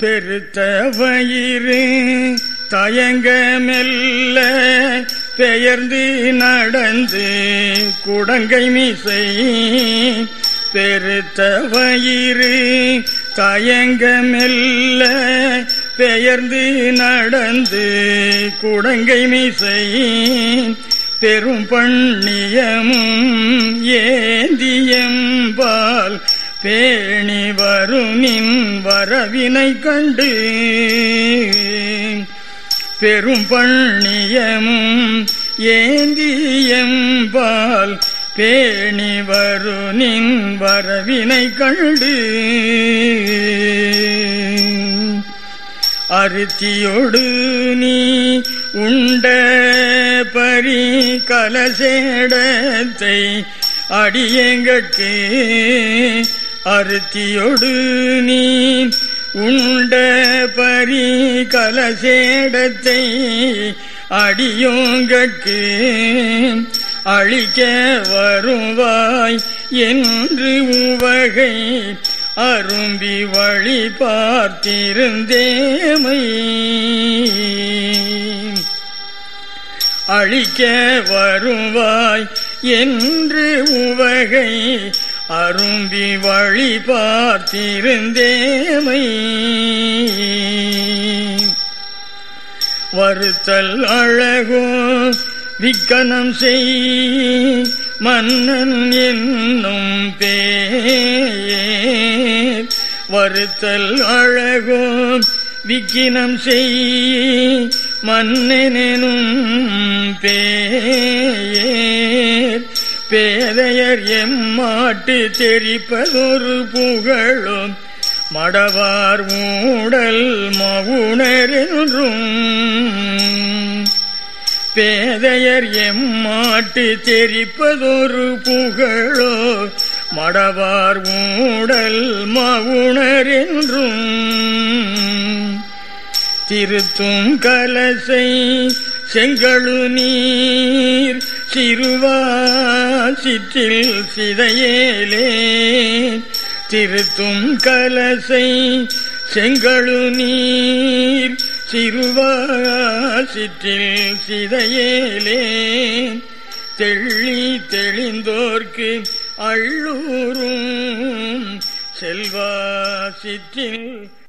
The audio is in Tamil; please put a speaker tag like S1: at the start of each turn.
S1: பெருத்த வயிறு தயங்க மெல்ல பெயர்ந்து நடந்து குடங்கை மிசை பெருத்த வயிறு தயங்க மெல்ல பெயர்ந்து நடந்து குடங்கை மிசை பெரும் பண்ணியமும் ஏந்தியம்பால் பேணி வருணின் வரவினை கண்டு பெரும் பண்ணியமும் ஏந்தியம்பால் பேணி வருணின் வரவினை கண்டு அருத்தியொடு நீ உண்ட பரி கலசேடத்தை அடியங்கட்கு அருத்தியொடு நீ உண்ட பரி கலசேடத்தை அடியோங்கட்கு அழிக்க வருவாய் என்று உவகை அரும்பி வழி பார்த்திருந்தேமை அழிக்க வருவாய் என்று உவகை அரும்பி வழி பார்த்திருந்தேமை வருத்தல் அழகோ விக்கனம் செய் மன்னன் என்னும் பேர் வருத்தல் அழகோ விக்கினம் செய் மன்னனும் பேர் பேதையர் எம்மாட்டு தெரிப்பதொரு புகழும் மடவார் ஊடல் மவுணரென்றும் பேதையர் எம்மாட்டு தெரிப்பதொரு புகழோ மடவார் ஊடல் மவுணரென்றும் திருத்தும் கலசை செங்கழு நீர் சிறுவா சிற்றில் சிதையேலே திருத்தும் கலசை செங்கழு நீர் சிறுவா சிற்றில் சிதையேலே தெள்ளி தெளிந்தோர்க்கு அள்ளூரும் செல்வா சிற்றில்